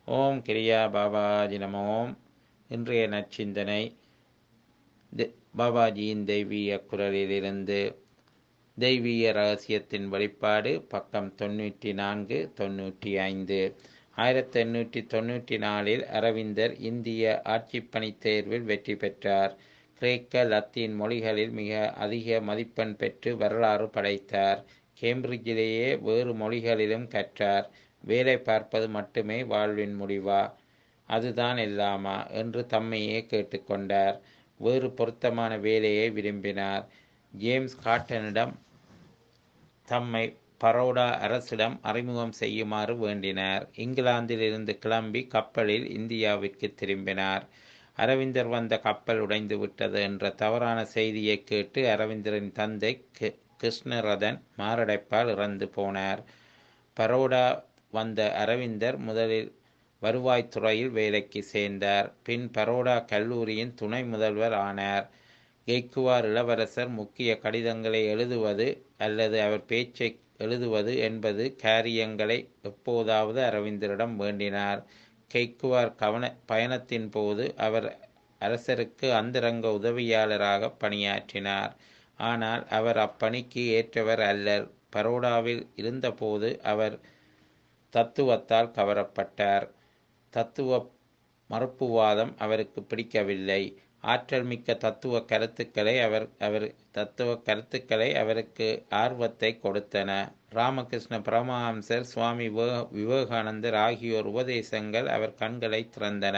ஓம் கிரியா பாபாஜி நம ஓம் இன்றைய நற்சிந்தனை தி- பாபாஜியின் தெய்வீக குரலிலிருந்து தெய்வீக ரகசியத்தின் வெளிப்பாடு பக்கம் தொண்ணூற்றி நான்கு தொண்ணூற்றி ஐந்து ஆயிரத்தி எண்ணூற்றி தொண்ணூற்றி நாலில் அரவிந்தர் இந்திய ஆட்சிப்பணித் தேர்வில் வெற்றி பெற்றார் கிரேக்க லத்தீன் மொழிகளில் மிக அதிக மதிப்பெண் பெற்று வரலாறு படைத்தார் கேம்பிரிட்ஜிலேயே வேறு மொழிகளிலும் கற்றார் வேலை பார்ப்பது மட்டுமே வாழ்வின் முடிவா அதுதான் எல்லாமா என்று தம்மையே கேட்டுக்கொண்டார் வேறு பொருத்தமான வேலையை விரும்பினார் ஜேம்ஸ் காட்டனிடம் தம்மை பரோடா அரசிடம் அறிமுகம் செய்யுமாறு வேண்டினார் இங்கிலாந்திலிருந்து கிளம்பி கப்பலில் இந்தியாவிற்கு திரும்பினார் அரவிந்தர் வந்த கப்பல் உடைந்து விட்டது என்ற தவறான செய்தியை கேட்டு அரவிந்தரின் தந்தை கி- கிருஷ்ணரதன் மாரடைப்பால் இறந்து போனார் பரோடா வந்த அரவிந்தர் முதலில் வருவாய்த்துறையில் வேலைக்கு சேர்ந்தார் பின் பரோடா கல்லூரியின் துணை முதல்வர் ஆனார் கெய்க்குவார் இளவரசர் முக்கிய கடிதங்களை எழுதுவது அல்லது அவர் பேச்சை எழுதுவது என்பது காரியங்களை எப்போதாவது அரவிந்தரிடம் வேண்டினார் கெய்க்குவார் கவன பயணத்தின் போது அவர் அரசருக்கு அந்தரங்க உதவியாளராக பணியாற்றினார் ஆனால் அவர் அப்பணிக்கு ஏற்றவர் அல்லர் பரோடாவில் இருந்தபோது அவர் தத்துவத்தால் கவரப்பட்டார் தத்துவ மறுப்புவாதம் அவருக்கு பிடிக்கவில்லை ஆற்றல் மிக்க தத்துவ கருத்துக்களை அவர் அவர் தத்துவ கருத்துக்களை அவருக்கு ஆர்வத்தை கொடுத்தன ராமகிருஷ்ண பரமஹம்சர் சுவாமி விவே- விவேகானந்தர் ஆகியோர் உபதேசங்கள் அவர் கண்களை திறந்தன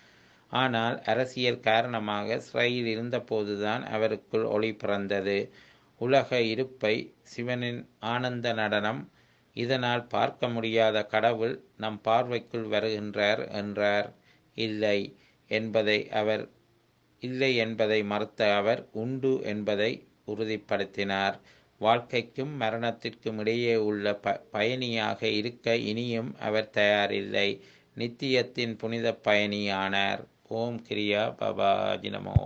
ஆனால் அரசியல் காரணமாக சிறையில் இருந்தபோதுதான் அவருக்குள் ஒளி பிறந்தது உலக இருப்பை சிவனின் ஆனந்த நடனம் இதனால் பார்க்க முடியாத கடவுள் நம் பார்வைக்குள் வருகின்றார் என்றார் இல்லை என்பதை அவர் இல்லை என்பதை மறுத்த அவர் உண்டு என்பதை உறுதிப்படுத்தினார் வாழ்க்கைக்கும் மரணத்திற்கும் இடையே உள்ள ப பயணியாக இருக்க இனியும் அவர் தயாரில்லை நித்தியத்தின் புனித பயணியானார் ஓம் கிரியா பாபாஜி நமோ